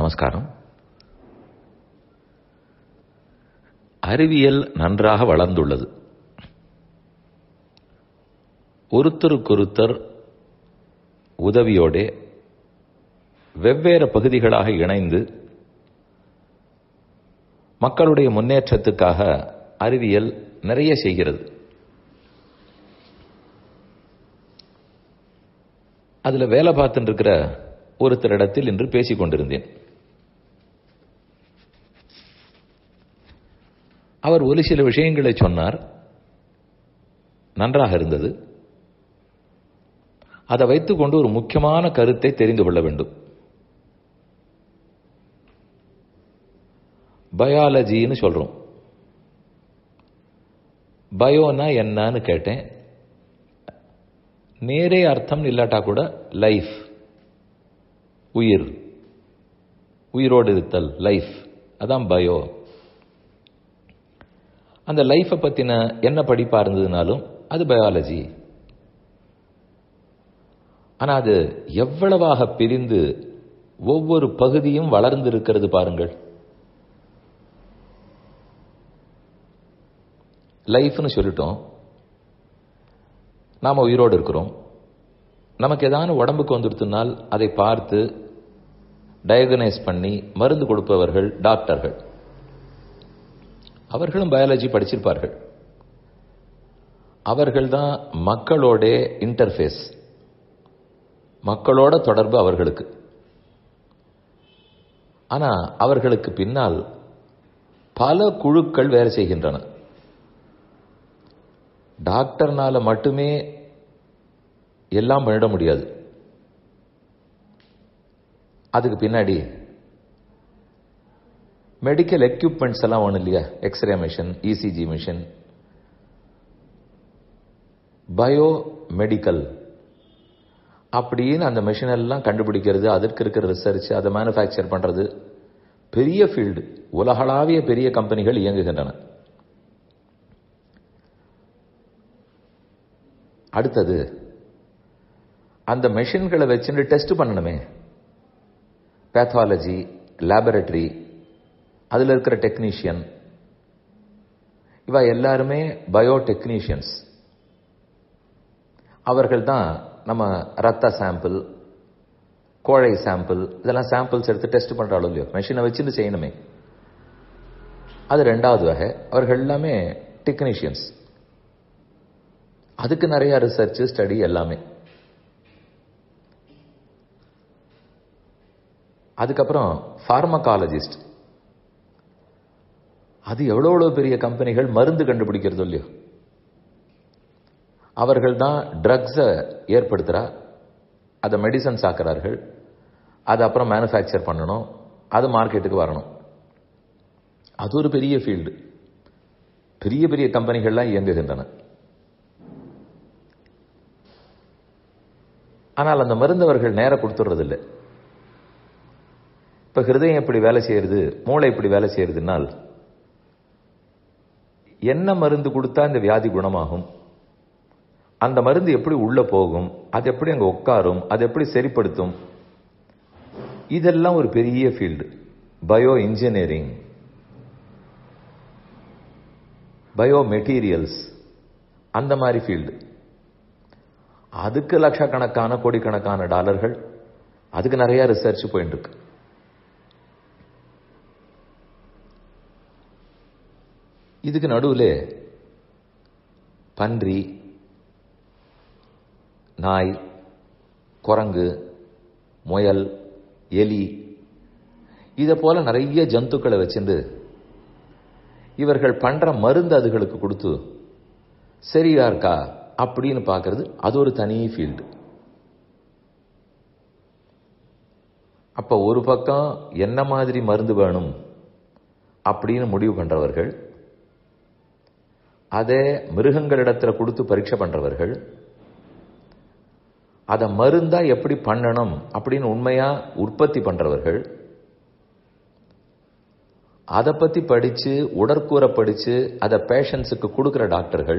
நமஸ்காரம் அறிவியல் நன்றாக வளர்ந்துள்ளது ஒருத்தருக்கொருத்தர் உதவியோடே வெவ்வேறு பகுதிகளாக இணைந்து மக்களுடைய முன்னேற்றத்துக்காக அறிவியல் நிறைய செய்கிறது அதுல வேலை பார்த்துட்டு இருக்கிற ஒருத்தரிடத்தில் இன்று பேசிக் கொண்டிருந்தேன் அவர் ஒரு சில விஷயங்களை சொன்னார் நன்றாக இருந்தது அதை வைத்துக்கொண்டு ஒரு முக்கியமான கருத்தை தெரிந்து கொள்ள வேண்டும் பயாலஜின்னு சொல்றோம் பயோனா என்னன்னு கேட்டேன் நேரே அர்த்தம் இல்லாட்டா கூட லைஃப் உயிர் உயிரோடு இருத்தல் லைஃப் அதான் பயோ அந்த லைஃப்பை பற்றின என்ன படிப்பா இருந்ததுனாலும் அது பயாலஜி ஆனால் அது எவ்வளவாக பிரிந்து ஒவ்வொரு பகுதியும் வளர்ந்து இருக்கிறது பாருங்கள் லைஃப்னு சொல்லிட்டோம் நாம் உயிரோடு இருக்கிறோம் நமக்கு ஏதான உடம்புக்கு வந்துடுத்துனால் அதை பார்த்து டயகனைஸ் பண்ணி மருந்து கொடுப்பவர்கள் டாக்டர்கள் அவர்களும் பயாலஜி படிச்சிருப்பார்கள் அவர்கள் தான் மக்களோட இன்டர்ஃபேஸ் மக்களோட தொடர்பு அவர்களுக்கு ஆனா அவர்களுக்கு பின்னால் பல குழுக்கள் வேலை செய்கின்றன டாக்டர்னால மட்டுமே எல்லாம் பண்ணிட முடியாது அதுக்கு பின்னாடி மெடிக்கல் எக்யூப்மெண்ட்ஸ் எல்லாம் ஒன்றும் இல்லையா x-ray machine ECG machine bio medical அப்படின்னு அந்த மிஷின் எல்லாம் கண்டுபிடிக்கிறது அதற்கு இருக்கிற ரிசர்ச் அதை மேனுஃபேக்சர் பண்றது பெரிய ஃபீல்டு உலகளாவிய பெரிய கம்பெனிகள் இயங்குகின்றன அடுத்தது அந்த மெஷின்களை வச்சுட்டு டெஸ்ட் பண்ணணுமே பேத்தாலஜி லேபரட்டரி அதில் இருக்கிற டெக்னீஷியன் இவ எல்லாருமே பயோ டெக்னீஷியன்ஸ் அவர்கள் தான் நம்ம ரத்த சாம்பிள் கோழை சாம்பிள் இதெல்லாம் சாம்பிள்ஸ் எடுத்து டெஸ்ட் பண்ணுறாலும் இல்லையோ மெஷினை வச்சுட்டு செய்யணுமே அது ரெண்டாவது வகை அவர்கள் எல்லாமே டெக்னீஷியன்ஸ் அதுக்கு நிறைய ரிசர்ச் ஸ்டடி எல்லாமே அதுக்கப்புறம் ஃபார்மகாலஜிஸ்ட் அது எவ்வளோ எவ்வளோ பெரிய கம்பெனிகள் மருந்து கண்டுபிடிக்கிறது இல்லையோ அவர்கள் தான் ட்ரக்ஸை ஏற்படுத்துகிறா அதை மெடிசன்ஸ் ஆக்குறார்கள் அது அப்புறம் மேனுஃபேக்சர் பண்ணணும் அது மார்க்கெட்டுக்கு வரணும் அது ஒரு பெரிய ஃபீல்டு பெரிய பெரிய கம்பெனிகள்லாம் இயங்குகின்றன ஆனால் அந்த மருந்தவர்கள் நேரம் கொடுத்துடுறதில்லை இப்போ ஹிருதயம் எப்படி வேலை செய்யறது மூளை எப்படி வேலை செய்யறதுனால் என்ன மருந்து கொடுத்தா இந்த வியாதி குணமாகும் அந்த மருந்து எப்படி உள்ள போகும் அது எப்படி அங்க உட்காரும் அது எப்படி சரிப்படுத்தும் இதெல்லாம் ஒரு பெரிய field bio engineering bio materials அந்த மாதிரி ஃபீல்டு அதுக்கு லட்சக்கணக்கான கோடிக்கணக்கான டாலர்கள் அதுக்கு நிறைய ரிசர்ச் போயிட்டு இருக்கு இதுக்கு நடுவில் பன்றி நாய் குரங்கு முயல் எலி இதை போல நிறைய ஜந்துக்களை வச்சுட்டு இவர்கள் பண்ற மருந்து அதுகளுக்கு கொடுத்து சரியா இருக்கா அப்படின்னு பார்க்கறது அது ஒரு தனி ஃபீல்டு அப்ப ஒரு பக்கம் என்ன மாதிரி மருந்து வேணும் அப்படின்னு முடிவு பண்றவர்கள் அதை மிருகங்களிடத்துல கொடுத்து பரீட்சை பண்றவர்கள் அதை மருந்தா எப்படி பண்ணணும் அப்படின்னு உண்மையா உற்பத்தி பண்றவர்கள் அதை பத்தி படிச்சு உடற்கூற படிச்சு அதை பேஷண்ட்ஸுக்கு கொடுக்கிற டாக்டர்கள்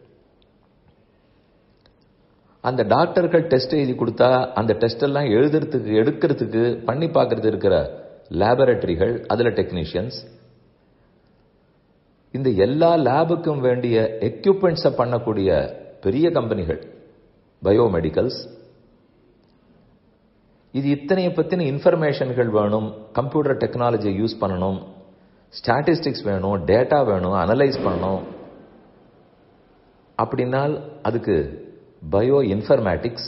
அந்த டாக்டர்கள் டெஸ்ட் எழுதி கொடுத்தா அந்த டெஸ்ட் எல்லாம் எழுதுறதுக்கு எடுக்கிறதுக்கு பண்ணி பார்க்கறது இருக்கிற லேபரட்டரிகள் அதில் டெக்னீஷியன்ஸ் இந்த எல்லா லேபுக்கும் வேண்டிய எக்யூப்மெண்ட்ஸை பண்ணக்கூடிய பெரிய கம்பெனிகள் பயோமெடிக்கல்ஸ் இது இத்தனைய பற்றின இன்ஃபர்மேஷன்கள் வேணும் கம்ப்யூட்டர் டெக்னாலஜியை யூஸ் பண்ணணும் ஸ்டாட்டிஸ்டிக்ஸ் வேணும் டேட்டா வேணும் அனலைஸ் பண்ணணும் அப்படின்னால் அதுக்கு பயோ இன்ஃபர்மேட்டிக்ஸ்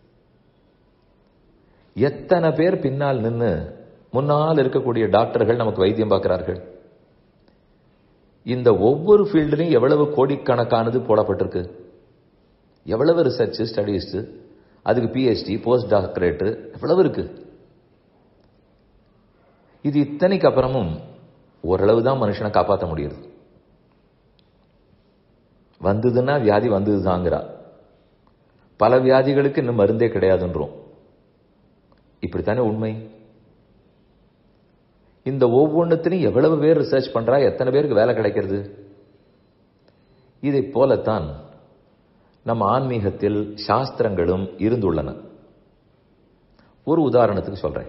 எத்தனை பேர் பின்னால் நின்று முன்னால் இருக்கக்கூடிய டாக்டர்கள் நமக்கு வைத்தியம் பார்க்கிறார்கள் இந்த ஒவ்வொரு ஃபீல்டுலையும் எவ்வளவு கோடிக்கணக்கானது போடப்பட்டிருக்கு எவ்வளவு ரிசர்ச் ஸ்டடீஸ் அதுக்கு பிஹெச்டி போஸ்ட் டாக்டரேட்டு எவ்வளவு இருக்கு இது இத்தனைக்கு அப்புறமும் ஓரளவு தான் மனுஷனை காப்பாற்ற முடியுது வந்ததுன்னா வியாதி வந்ததுதாங்கிறா பல வியாதிகளுக்கு இன்னும் மருந்தே கிடையாதுன்றோம் இப்படித்தானே உண்மை இந்த ஒவ்வொன்றத்திலையும் எவ்வளவு பேர் ரிசர்ச் பண்றா எத்தனை பேருக்கு வேலை கிடைக்கிறது இதை போலத்தான் நம் ஆன்மீகத்தில் சாஸ்திரங்களும் இருந்துள்ளன ஒரு உதாரணத்துக்கு சொல்றேன்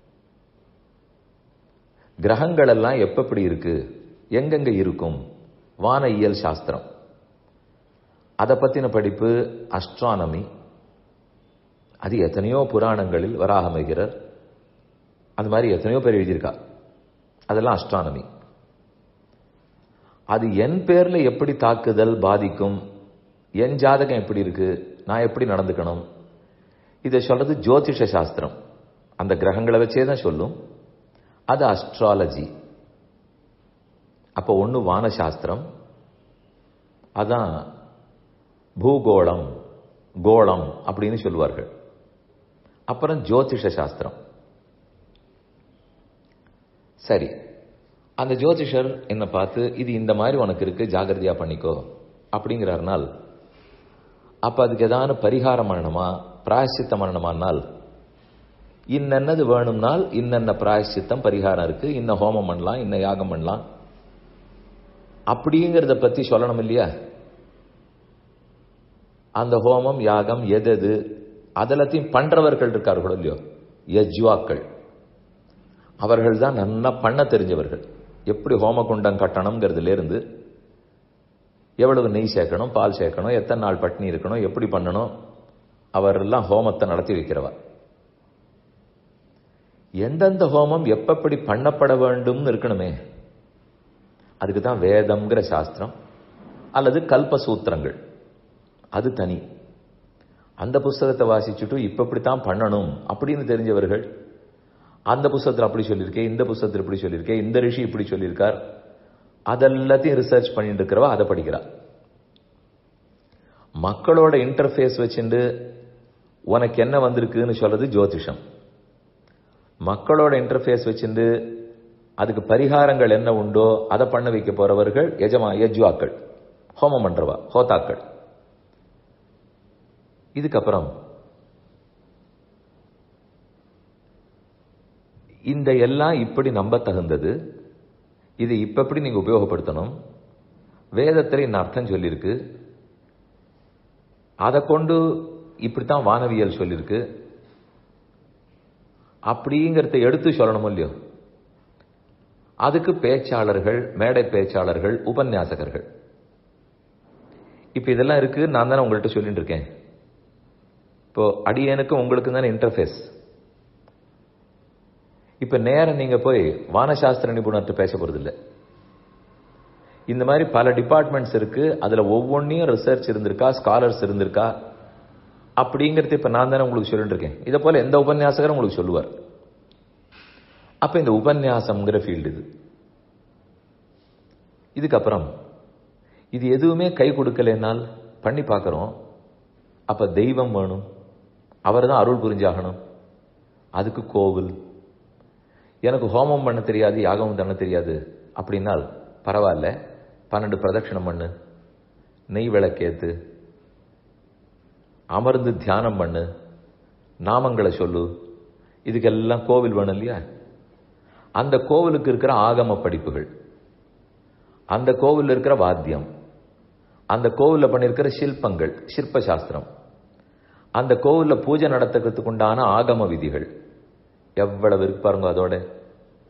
கிரகங்கள் எல்லாம் எப்படி இருக்கு எங்கெங்க இருக்கும் வானியல் சாஸ்திரம் அதை பத்தின படிப்பு அஸ்ட்ரானமி அது எத்தனையோ புராணங்களில் வராகமைகிறர் அது மாதிரி எத்தனையோ பேர் எழுதியிருக்கா அதெல்லாம் அஸ்ட்ரானமி அது என் பேர்ல எப்படி தாக்குதல் பாதிக்கும் என் ஜாதகம் எப்படி இருக்கு நான் எப்படி நடந்துக்கணும் இதை சொல்றது ஜோதிஷ சாஸ்திரம் அந்த கிரகங்களை வச்சே தான் சொல்லும் அது அஸ்ட்ராலஜி அப்போ ஒன்று வானசாஸ்திரம் அதான் பூகோளம் கோளம் அப்படின்னு சொல்லுவார்கள் அப்புறம் ஜோதிஷ சாஸ்திரம் சரி அந்த ஜோதிஷர் என்ன பார்த்து இது இந்த மாதிரி உனக்கு இருக்கு ஜாகிரதையா பண்ணிக்கோ அப்படிங்கிறாருனால் அப்ப அதுக்கு ஏதாவது பரிகாரம் பண்ணணுமா பிராயசித்தம் பண்ணணுமானால் இன்னென்னது வேணும்னால் இன்னென்ன பிராயசித்தம் பரிகாரம் இருக்கு இன்ன ஹோமம் பண்ணலாம் இன்ன யாகம் பண்ணலாம் அப்படிங்கிறத பத்தி சொல்லணும் இல்லையா அந்த ஹோமம் யாகம் எது எது அதெல்லாத்தையும் பண்றவர்கள் இருக்கார்களோ இல்லையோ யஜ்வாக்கள் அவர்கள் தான் நல்லா பண்ண தெரிஞ்சவர்கள் எப்படி ஹோமகுண்டம் கட்டணுங்கிறதுல இருந்து எவ்வளவு நெய் சேர்க்கணும் பால் சேர்க்கணும் எத்தனை நாள் பட்னி இருக்கணும் எப்படி பண்ணணும் அவரெல்லாம் ஹோமத்தை நடத்தி வைக்கிறவா எந்தெந்த ஹோமம் எப்பப்படி பண்ணப்பட வேண்டும்னு இருக்கணுமே அதுக்கு தான் வேதம்ங்கிற சாஸ்திரம் அல்லது கல்பசூத்திரங்கள் அது தனி அந்த புஸ்தகத்தை வாசிச்சுட்டு இப்ப இப்படித்தான் பண்ணணும் அப்படின்னு தெரிஞ்சவர்கள் அந்த புஸ்தகத்தில் அப்படி சொல்லியிருக்கேன் இந்த புஸ்தகத்தில் இப்படி சொல்லியிருக்கேன் இந்த ரிஷி இப்படி சொல்லியிருக்கார் அதெல்லாத்தையும் ரிசர்ச் பண்ணிட்டு இருக்கிறவா அதை படிக்கிறா மக்களோட இன்டர்ஃபேஸ் வச்சுட்டு உனக்கு என்ன வந்திருக்குன்னு சொல்றது ஜோதிஷம் மக்களோட இன்டர்ஃபேஸ் வச்சுட்டு அதுக்கு பரிகாரங்கள் என்ன உண்டோ அதை பண்ண வைக்க போறவர்கள் எஜமா யஜ்வாக்கள் ஹோமம் பண்றவா ஹோதாக்கள் இதுக்கப்புறம் இந்த எல்லாம் இப்படி நம்ப தகுந்தது இது இப்ப எப்படி நீங்க உபயோகப்படுத்தணும் வேதத்தில் இந்த அர்த்தம் சொல்லியிருக்கு அதை கொண்டு இப்படித்தான் வானவியல் சொல்லியிருக்கு அப்படிங்கிறத எடுத்து சொல்லணும் இல்லையோ அதுக்கு பேச்சாளர்கள் மேடை பேச்சாளர்கள் உபன்யாசகர்கள் இப்ப இதெல்லாம் இருக்கு நான் தானே உங்கள்கிட்ட சொல்லிட்டு இருக்கேன் இப்போ அடியனுக்கும் உங்களுக்கு தானே இன்டர்ஃபேஸ் இப்ப நேரம் நீங்க போய் வானசாஸ்திர நிபுணர்கிட்ட பேச போறது இல்ல இந்த மாதிரி பல டிபார்ட்மெண்ட்ஸ் இருக்கு அதுல ஒவ்வொன்றையும் ரிசர்ச் இருந்திருக்கா ஸ்காலர்ஸ் இருந்திருக்கா அப்படிங்கறது இப்ப நான் தானே உங்களுக்கு சொல்லிட்டு இருக்கேன் இதை போல எந்த உபன்யாசகரும் உங்களுக்கு சொல்லுவார் அப்ப இந்த உபன்யாசம்ங்கிற ஃபீல்டு இது இதுக்கப்புறம் இது எதுவுமே கை கொடுக்கலைன்னால் பண்ணி பார்க்கறோம் அப்ப தெய்வம் வேணும் அவர் தான் அருள் புரிஞ்சாகணும் அதுக்கு கோவில் எனக்கு ஹோமம் பண்ண தெரியாது யாகம் பண்ண தெரியாது அப்படின்னால் பரவாயில்ல பன்னெண்டு பிரதட்சணம் பண்ணு நெய் விளக்கேத்து அமர்ந்து தியானம் பண்ணு நாமங்களை சொல்லு இதுக்கெல்லாம் கோவில் வேணும் இல்லையா அந்த கோவிலுக்கு இருக்கிற ஆகம படிப்புகள் அந்த கோவிலில் இருக்கிற வாத்தியம் அந்த கோவிலில் பண்ணியிருக்கிற சில்பங்கள் சிற்ப சாஸ்திரம் அந்த கோவிலில் பூஜை நடத்துறதுக்கு உண்டான ஆகம விதிகள் எவ்வளவு இருக்கு பாருங்க அதோட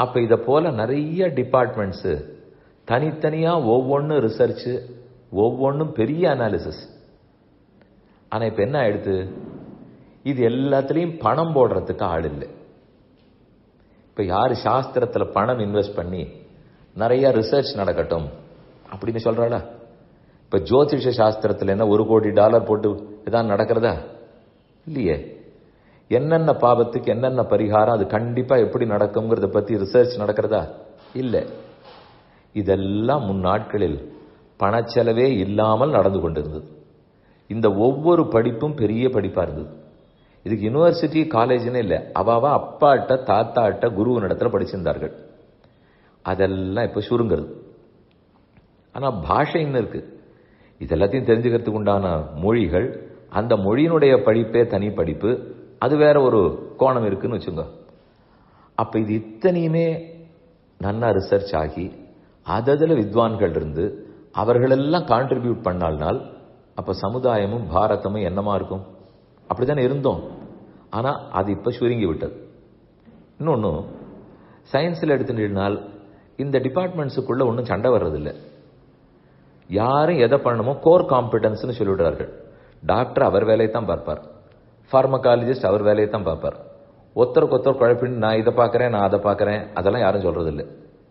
அப்ப இத போல நிறைய டிபார்ட்மெண்ட்ஸ் தனித்தனியா ஒவ்வொன்றும் ரிசர்ச் ஒவ்வொன்றும் பெரிய அனாலிசிஸ் ஆனா இப்ப என்ன ஆயிடுது இது எல்லாத்துலயும் பணம் போடுறதுக்கு ஆள் இல்லை இப்ப யாரு சாஸ்திரத்துல பணம் இன்வெஸ்ட் பண்ணி நிறைய ரிசர்ச் நடக்கட்டும் அப்படின்னு சொல்றாளா இப்ப ஜோதிஷ சாஸ்திரத்துல என்ன ஒரு கோடி டாலர் போட்டு இதான் நடக்கிறதா இல்லையே என்னென்ன பாவத்துக்கு என்னென்ன பரிகாரம் அது கண்டிப்பா எப்படி நடக்குங்கிறத பத்தி ரிசர்ச் நடக்கிறதா இல்ல இதெல்லாம் முன்னாட்களில் பணச்செலவே இல்லாமல் நடந்து கொண்டிருந்தது இந்த ஒவ்வொரு படிப்பும் பெரிய படிப்பா இருந்தது இதுக்கு யூனிவர்சிட்டி காலேஜ்னு இல்லை அவாவா அப்பாட்ட தாத்தாட்ட குருவின் இடத்துல படிச்சிருந்தார்கள் அதெல்லாம் இப்ப சுருங்குறது ஆனா பாஷைன்னு இருக்கு இது எல்லாத்தையும் தெரிஞ்சுக்கிறதுக்கு உண்டான மொழிகள் அந்த மொழியினுடைய படிப்பே தனி படிப்பு அது வேற ஒரு கோணம் இருக்குன்னு வச்சுங்க அப்ப இது இத்தனையுமே நன்னா ரிசர்ச் ஆகி அததுல வித்வான்கள் இருந்து அவர்களெல்லாம் கான்ட்ரிபியூட் பண்ணால்னால் அப்ப சமுதாயமும் பாரதமும் என்னமா இருக்கும் அப்படித்தானே இருந்தோம் ஆனா அது இப்ப சுருங்கி விட்டது இன்னொன்னு சயின்ஸ்ல எடுத்துட்டீங்கனால் இந்த டிபார்ட்மெண்ட்ஸுக்குள்ள ஒன்றும் சண்டை வர்றதில்லை யாரும் எதை பண்ணணுமோ கோர் காம்பிடன்ஸ்னு சொல்லிவிடுறார்கள் டாக்டர் அவர் வேலையை தான் பார்ப்பார் ஃபார்மகாலஜிஸ்ட் அவர் வேலையை தான் பார்ப்பார் ஒருத்தருக்கு ஒருத்தர் குழப்பின்னு நான் இதை பார்க்கறேன் நான் அதை பார்க்கறேன் அதெல்லாம் யாரும் சொல்றதில்லை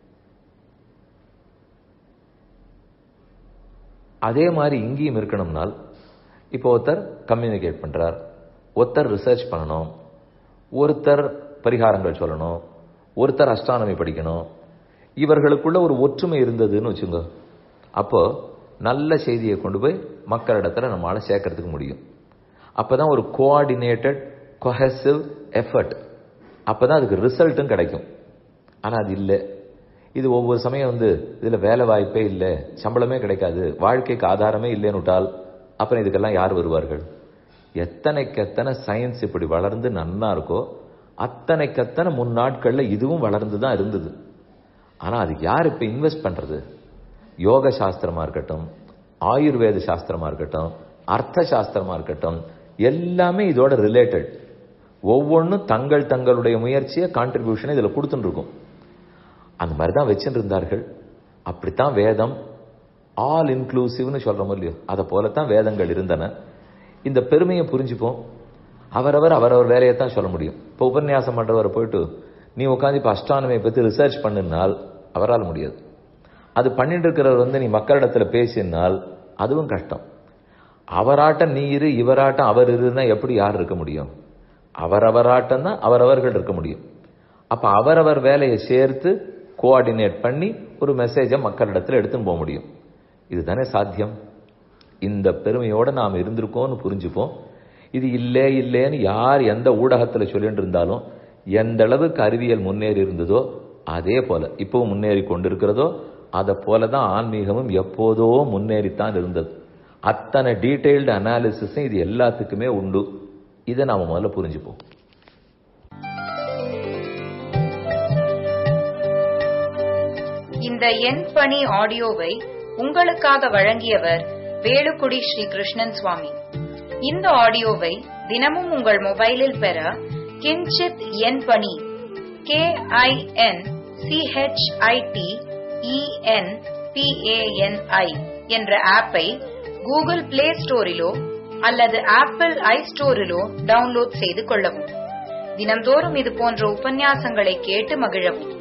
அதே மாதிரி இங்கேயும் இருக்கணும்னால் இப்போ ஒருத்தர் கம்யூனிகேட் பண்றார் ஒருத்தர் ரிசர்ச் பண்ணணும் ஒருத்தர் பரிகாரங்கள் சொல்லணும் ஒருத்தர் அஸ்ட்ரானமி படிக்கணும் இவர்களுக்குள்ள ஒரு ஒற்றுமை இருந்ததுன்னு வச்சுங்க அப்போ நல்ல செய்தியை கொண்டு போய் மக்களிடத்துல நம்மளால சேர்க்கறதுக்கு முடியும் அப்பதான் ஒரு கோஆர்டினேட்டட் கொஹசிவ் எஃபர்ட் அப்பதான் அதுக்கு ரிசல்ட்டும் கிடைக்கும் ஆனா அது இல்லை இது ஒவ்வொரு சமயம் வந்து இதுல வேலை வாய்ப்பே இல்லை சம்பளமே கிடைக்காது வாழ்க்கைக்கு ஆதாரமே இல்லைன்னு விட்டால் அப்புறம் இதுக்கெல்லாம் யார் வருவார்கள் எத்தனைக்கு எத்தனை சயின்ஸ் இப்படி வளர்ந்து நன்னா இருக்கோ அத்தனைக்கத்தனை முன்னாட்கள்ல இதுவும் வளர்ந்து தான் இருந்தது ஆனா அதுக்கு யார் இப்ப இன்வெஸ்ட் பண்றது யோக சாஸ்திரமா இருக்கட்டும் ஆயுர்வேத சாஸ்திரமா இருக்கட்டும் அர்த்த சாஸ்திரமா இருக்கட்டும் எல்லாமே இதோட ரிலேட்டட் ஒவ்வொன்றும் தங்கள் தங்களுடைய முயற்சியை கான்ட்ரிபியூஷனை இதுல கொடுத்துட்டு இருக்கும் அந்த மாதிரி தான் வச்சுட்டு இருந்தார்கள் அப்படித்தான் வேதம் ஆல் இன்க்ளூசிவ்னு சொல்றோம் இல்லையோ அதை போலத்தான் வேதங்கள் இருந்தன இந்த பெருமையை புரிஞ்சுப்போம் அவரவர் அவரவர் வேலையை தான் சொல்ல முடியும் இப்போ உபன்யாசம் பண்றவரை போயிட்டு நீ உட்காந்து இப்போ அஸ்ட்ரானமியை பற்றி ரிசர்ச் பண்ணினால் அவரால் முடியாது அது பண்ணிட்டு இருக்கிறவர் வந்து நீ மக்களிடத்துல பேசினால் அதுவும் கஷ்டம் அவராட்டம் நீ இரு இவராட்டம் அவர் இருன்னா எப்படி யார் இருக்க முடியும் அவரவராட்டம் தான் அவரவர்கள் இருக்க முடியும் அப்ப அவரவர் வேலையை சேர்த்து கோஆர்டினேட் பண்ணி ஒரு மெசேஜை மக்களிடத்துல எடுத்துன்னு போக முடியும் இதுதானே சாத்தியம் இந்த பெருமையோட நாம் இருந்திருக்கோம்னு புரிஞ்சுப்போம் இது இல்லே இல்லேன்னு யார் எந்த ஊடகத்துல சொல்லிட்டு இருந்தாலும் எந்த அளவுக்கு அறிவியல் முன்னேறி இருந்ததோ அதே போல இப்பவும் முன்னேறி கொண்டிருக்கிறதோ அதை போலதான் ஆன்மீகமும் எப்போதோ முன்னேறித்தான் இருந்தது அத்தனை டீடைல்டு அனாலிசிஸும் இது எல்லாத்துக்குமே உண்டு இதை நாம முதல்ல புரிஞ்சுப்போம் இந்த எண் பணி ஆடியோவை உங்களுக்காக வழங்கியவர் வேலுக்குடி ஸ்ரீ கிருஷ்ணன் சுவாமி இந்த ஆடியோவை தினமும் உங்கள் மொபைலில் பெற கிஞ்சித் எண் பணி கே ஐ என் சிஹெச்ஐடி இஎன் பிஏஎன்ஐ என்ற ஆப்பை கூகுள் பிளே ஸ்டோரிலோ அல்லது ஆப்பிள் ஐ ஸ்டோரிலோ டவுன்லோட் செய்து கொள்ளவும் தினம்தோறும் இது போன்ற உபன்யாசங்களை கேட்டு மகிழவும்